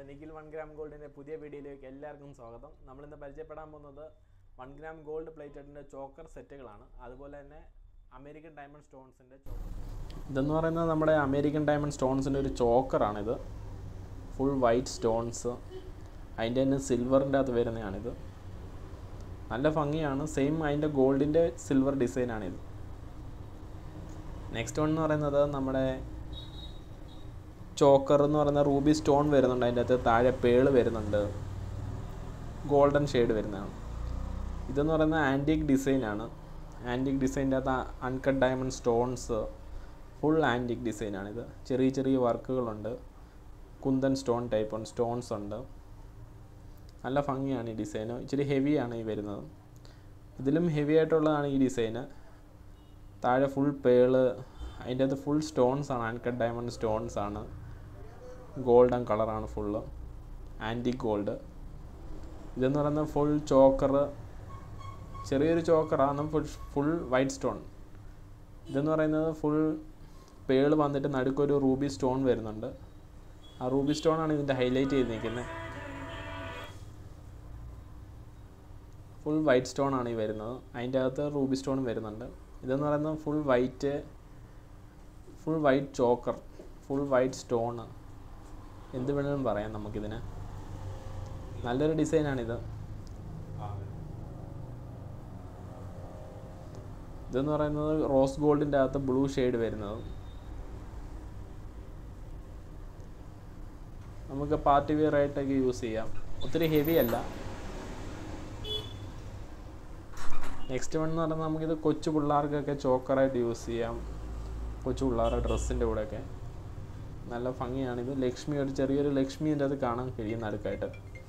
Nikhil one gram ഗോൾഡിൻ്റെ പുതിയ വീഡിയോയിലേക്ക് എല്ലാവർക്കും സ്വാഗതം നമ്മളിന്ന് പരിചയപ്പെടാൻ പോകുന്നത് വൺ ഗ്രാം ഗോൾഡ് പ്ലേറ്റഡിൻ്റെ ചോക്കർ സെറ്റുകളാണ് അതുപോലെ തന്നെ അമേരിക്കൻ ഡയമണ്ട് സ്റ്റോൺസിൻ്റെ ചോക്കർ ഇതെന്ന് പറയുന്നത് നമ്മുടെ അമേരിക്കൻ ഡയമണ്ട് സ്റ്റോൺസിൻ്റെ ഒരു ചോക്കറാണിത് ഫുൾ വൈറ്റ് സ്റ്റോൺസ് അതിൻ്റെ തന്നെ സിൽവറിൻ്റെ അകത്ത് വരുന്നതാണിത് നല്ല ഭംഗിയാണ് സെയിം അതിൻ്റെ ഗോൾഡിൻ്റെ സിൽവർ ഡിസൈനാണിത് നെക്സ്റ്റ് വൺ എന്ന് പറയുന്നത് നമ്മുടെ ചോക്കർ എന്ന് പറയുന്ന റൂബി സ്റ്റോൺ വരുന്നുണ്ട് അതിൻ്റെ അകത്ത് താഴെ പേള് വരുന്നുണ്ട് ഗോൾഡൻ ഷെയ്ഡ് വരുന്നതാണ് ഇതെന്ന് പറയുന്ന ആൻറ്റിക് ഡിസൈനാണ് ആൻറ്റിക് ഡിസൈൻ്റെ അകത്ത് uncut diamond stones full antique ഡിസൈനാണിത് ചെറിയ ചെറിയ വർക്കുകളുണ്ട് കുന്തൻ സ്റ്റോൺ ടൈപ്പ് സ്റ്റോൺസ് ഉണ്ട് നല്ല ഭംഗിയാണ് ഈ ഡിസൈന് ഇച്ചിരി ഹെവിയാണ് ഈ വരുന്നത് ഇതിലും ഹെവി ആയിട്ടുള്ളതാണ് ഈ ഡിസൈന് താഴെ ഫുൾ പേള് അതിൻ്റെ അകത്ത് ഫുൾ സ്റ്റോൺസ് ആണ് അൺകട്ട് ഡയമണ്ട് സ്റ്റോൺസ് ആണ് ഗോൾഡൻ കളറാണ് ഫുള്ള് ആൻറ്റിക് ഗോൾഡ് ഇതെന്ന് പറയുന്നത് ഫുൾ ചോക്കർ ചെറിയൊരു ചോക്കറാണ് ഫുൾ ഫുൾ വൈറ്റ് സ്റ്റോൺ ഇതെന്ന് പറയുന്നത് ഫുൾ പേള് വന്നിട്ട് നടുക്കൊരു റൂബി സ്റ്റോൺ വരുന്നുണ്ട് ആ റൂബി സ്റ്റോൺ ആണ് ഇതിൻ്റെ ഹൈലൈറ്റ് ചെയ്ത് നിൽക്കുന്നത് ഫുൾ വൈറ്റ് സ്റ്റോൺ ആണ് ഈ വരുന്നത് അതിൻ്റെ അകത്ത് റൂബി സ്റ്റോൺ വരുന്നുണ്ട് ഇതെന്ന് പറയുന്നത് full white full white choker full white stone എന്ത് വേണമെങ്കിലും പറയാം നമുക്കിതിന് നല്ലൊരു ഡിസൈനാണിത് ഇതെന്ന് പറയുന്നത് റോസ് ഗോൾഡിൻ്റെ അകത്ത് ബ്ലൂ ഷെയ്ഡ് വരുന്നത് നമുക്ക് പാർട്ടി വെയർ ആയിട്ടൊക്കെ യൂസ് ചെയ്യാം ഒത്തിരി ഹെവി അല്ല നെക്സ്റ്റ് വൺ എന്ന് പറഞ്ഞാൽ നമുക്കിത് കൊച്ചു പിള്ളേർക്കൊക്കെ ചോക്കറായിട്ട് യൂസ് ചെയ്യാം കൊച്ചു പിള്ളേരുടെ ഡ്രസ്സിൻ്റെ കൂടെയൊക്കെ നല്ല ഭംഗിയാണിത് ലക്ഷ്മി ഒരു ചെറിയൊരു ലക്ഷ്മി എൻ്റെ അത് കാണാൻ കഴിയും നടുക്കായിട്ട്